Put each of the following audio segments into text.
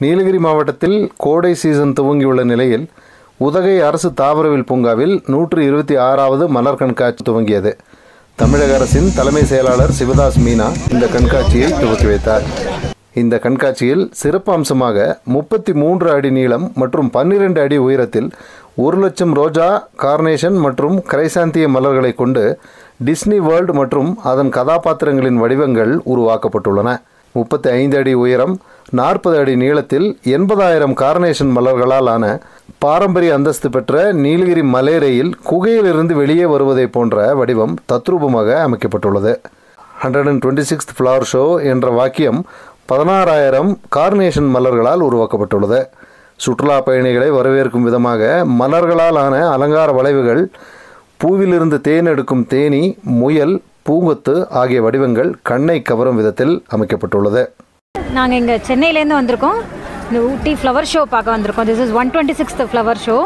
நீலகிரி மாவட்டத்தில் கோடை சீசன் துவங்கியுள்ள நிலையில் உதகை அரசு தாவரவியல் பூங்காவில் நூற்று இருபத்தி ஆறாவது மலர் கண்காட்சி துவங்கியது தமிழக அரசின் தலைமை செயலாளர் சிவதாஸ் மீனா இந்த கண்காட்சியை துவக்கி வைத்தார் இந்த கண்காட்சியில் சிறப்பு அம்சமாக முப்பத்தி மூன்று அடி நீளம் மற்றும் பன்னிரண்டு அடி உயரத்தில் ஒரு லட்சம் ரோஜா கார்னேஷன் மற்றும் கிரைசாந்திய மலர்களை கொண்டு டிஸ்னி வேர்ல்டு மற்றும் அதன் கதாபாத்திரங்களின் வடிவங்கள் உருவாக்கப்பட்டுள்ளன முப்பத்தி ஐந்து அடி உயரம் நாற்பது அடி நீளத்தில் எண்பதாயிரம் கார்னேஷன் மலர்களால் ஆன பாரம்பரிய அந்தஸ்து பெற்ற நீலகிரி மலேரையில் குகையிலிருந்து வெளியே வருவதை போன்ற வடிவம் தத்ரூபமாக அமைக்கப்பட்டுள்ளது hundred and twenty sixth flower show என்ற வாக்கியம் பதினாறாயிரம் கார்னேஷன் மலர்களால் உருவாக்கப்பட்டுள்ளது சுற்றுலா பயணிகளை வரவேற்கும் விதமாக மலர்களால் ஆன அலங்கார வளைவுகள் பூவிலிருந்து தேன் எடுக்கும் தேனி முயல் பூங்கொத்து ஆகிய வடிவங்கள் கண்ணை கவரும் விதத்தில் அமைக்கப்பட்டுள்ளது நாங்கள் இங்கே சென்னையிலேருந்து வந்திருக்கோம் இந்த ஊட்டி ஃப்ளவர் ஷோ பார்க்க வந்திருக்கோம் this is one twenty sixth flower show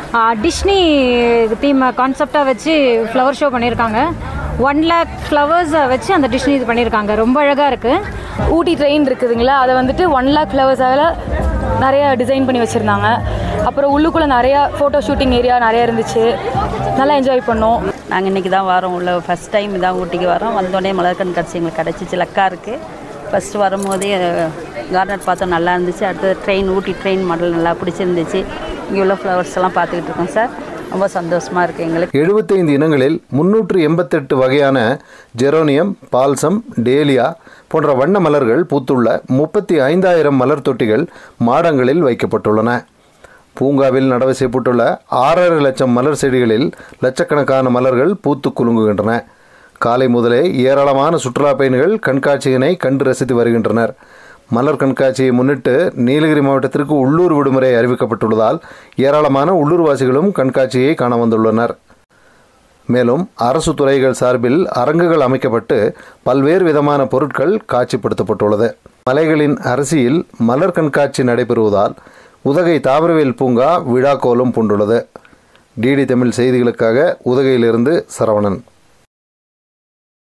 Disney theme கான்செப்டாக வச்சு ஃப்ளவர் ஷோ பண்ணியிருக்காங்க ஒன் லேக் ஃப்ளவர்ஸை வச்சு அந்த டிஷ்னி இது பண்ணியிருக்காங்க ரொம்ப அழகாக இருக்குது ஊட்டி ட்ரெயின் இருக்குதுங்களா அதை வந்துட்டு ஒன் லேக் ஃப்ளவர்ஸால் நிறைய டிசைன் பண்ணி வச்சுருந்தாங்க அப்புறம் உள்ளுக்குள்ளே நிறையா ஃபோட்டோ ஷூட்டிங் ஏரியா நிறையா இருந்துச்சு நல்லா என்ஜாய் பண்ணோம் நாங்கள் இன்றைக்கி தான் வரோம் உள்ள ஃபஸ்ட் டைம் இதான் ஊட்டிக்கு வரோம் வந்தோடனே மலர் கண்காட்சி எங்களுக்கு கிடச்சிச்சு லக்கா இருக்குது ஃபஸ்ட்டு வரும்போதே கார்டன் பார்த்தோம் நல்லா இருந்துச்சு அடுத்தது ட்ரெயின் ஊட்டி ட்ரெயின் மாடல் நல்லா பிடிச்சிருந்துச்சு இங்கே உள்ள ஃப்ளவர்ஸ் எல்லாம் பார்த்துக்கிட்டு இருக்கோம் சார் ரொம்ப சந்தோஷமாக இருக்குது எங்களுக்கு எழுபத்தைந்து இனங்களில் முன்னூற்று எண்பத்தெட்டு வகையான ஜெரோனியம் பால்சம் டேலியா போன்ற வண்ண மலர்கள் பூத்துள்ள முப்பத்தி ஐந்தாயிரம் மலர் தொட்டிகள் மாடங்களில் வைக்கப்பட்டுள்ளன பூங்காவில் நடவு செய்யப்பட்டுள்ள ஆறரை லட்சம் மலர் செடிகளில் லட்சக்கணக்கான மலர்கள் பூத்து குலுங்குகின்றன காலை முதலே ஏராளமான சுற்றுலா பயணிகள் கண்காட்சியினை கண்டு ரசித்து வருகின்றனர் மலர் கண்காட்சியை முன்னிட்டு நீலகிரி மாவட்டத்திற்கு உள்ளூர் விடுமுறை அறிவிக்கப்பட்டுள்ளதால் ஏராளமான உள்ளூர்வாசிகளும் கண்காட்சியை காண வந்துள்ளனர் மேலும் அரசு துறைகள் சார்பில் அரங்குகள் அமைக்கப்பட்டு பல்வேறு விதமான பொருட்கள் காட்சிப்படுத்தப்பட்டுள்ளது மலைகளின் அரசியில் மலர் கண்காட்சி நடைபெறுவதால் உதகை தாவரவியல் பூங்கா விழாக்கோலம் பூண்டுள்ளது டிடி தமிழ் செய்திகளுக்காக உதகையிலிருந்து சரவணன்